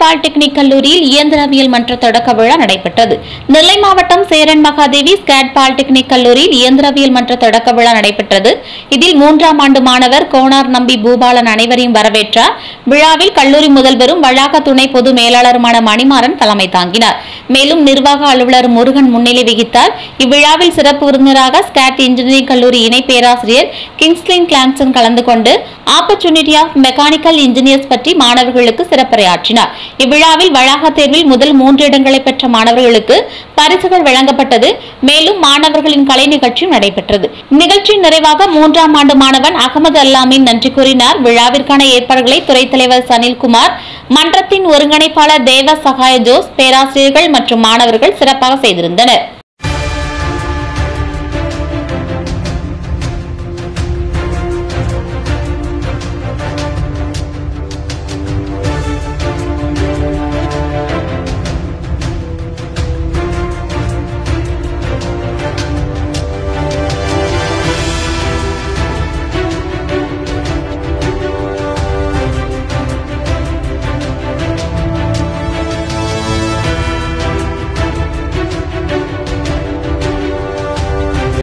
polytechnic கல்லூரியில் இயந்திரவியல் மன்ற தொடக்க விழா நடைபெற்றது நெல்லை மாவட்டம் சேரன் மகாதேவி ஸ்கேட் பாலிடெக்னிக் கல்லூரியில் இயந்திரவியல் மன்ற தொடக்க விழா நடைபெற்றது இதில் மூன்றாம் ஆண்டு மாணவர் கோனார் நம்பி பூபாலன் அனைவரையும் வரவேற்றார் விழாவில் கல்லூரி முதல்வரும் வளாக துணை பொது மேலாளருமான மணிமாறன் தலைமை தாங்கினார் மேலும் நிர்வாக அலுவலர் முருகன் முன்னிலை வகித்தார் இவ்விழாவில் சிறப்பு விருந்தினராக ஸ்கேட் இன்ஜினியரிங் கல்லூரி இணை பேராசிரியர் கிங்ஸ்லின் கிளான்சன் கலந்து கொண்டு ஆப்பர்ச்சுனிட்டி ஆஃப் மெக்கானிக்கல் இன்ஜினியர்ஸ் பற்றி மாணவர்களுக்கு சிறப்புரையாற்றினார் இவ்விழாவில் வளாக தேர்வில் முதல் மூன்று இடங்களை பெற்ற மாணவர்களுக்கு பரிசுகள் வழங்கப்பட்டது மேலும் மாணவர்களின் கலை நிகழ்ச்சியும் நடைபெற்றது நிகழ்ச்சியின் நிறைவாக மூன்றாம் ஆண்டு மாணவன் அகமது அல்லாமின் நன்றி கூறினார் விழாவிற்கான ஏற்பாடுகளை துறைத் தலைவர் சனில்குமார் மன்றத்தின் ஒருங்கிணைப்பாளர் தேவ சகாய ஜோஸ் பேராசிரியர்கள் மற்றும் மாணவர்கள் சிறப்பாக செய்திருந்தனர்